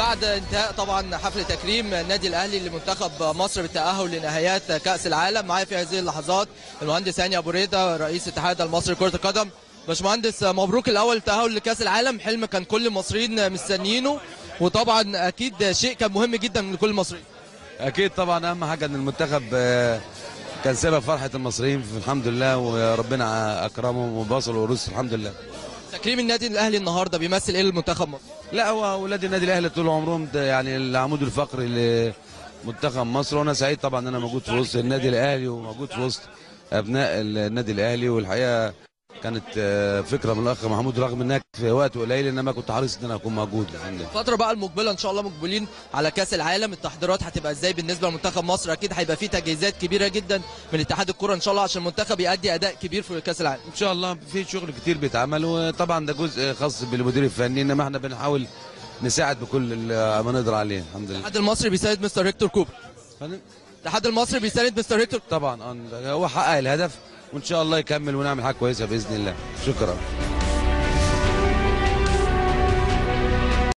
بعد انتهاء طبعا حفل تكريم النادي الاهلي لمنتخب مصر بالتاهل لنهائيات كاس العالم معايا في هذه اللحظات المهندس هاني ابو ريده رئيس الاتحاد المصري لكره القدم باشمهندس مبروك الاول التاهل لكاس العالم حلم كان كل المصريين مستنيينه وطبعا اكيد شيء كان مهم جدا لكل المصريين اكيد طبعا اهم حاجه ان المنتخب آه، كان سبب فرحه المصريين الحمد لله وربنا اكرمهم وبصلوا ورث الحمد لله تكريم النادي الاهلي النهارده بيمثل ايه للمنتخب مصر لا هو اولاد النادي الاهلي طول عمرهم ده يعني العمود الفقري لمنتخب مصر وانا سعيد طبعا ان انا موجود في وسط النادي الاهلي وموجود في وسط ابناء النادي الاهلي والحقيقه كانت آه، فكره من الاخ محمود رغم انها في وقت قليل انما كنت حريص ان انا اكون موجود الحمد لله الفترة بقى المقبلة إن شاء الله مقبلين على كأس العالم التحضيرات هتبقى إزاي بالنسبة لمنتخب مصر أكيد هيبقى فيه تجهيزات كبيرة جدا من اتحاد الكرة إن شاء الله عشان المنتخب يأدي أداء كبير في كأس العالم ان شاء الله في شغل كتير بيتعمل وطبعا ده جزء خاص بالمدير الفني انما احنا بنحاول نساعد بكل ال- ما نقدر عليه الحمد لله الاتحاد المصري بيساند مستر هيكتور كوبر فن- الاتحاد المصري بيساند مستر هيكتور طبعا آه، هو حقق الهدف وان شاء الله يكمل ونعمل حاجه كويسه باذن الله شكرا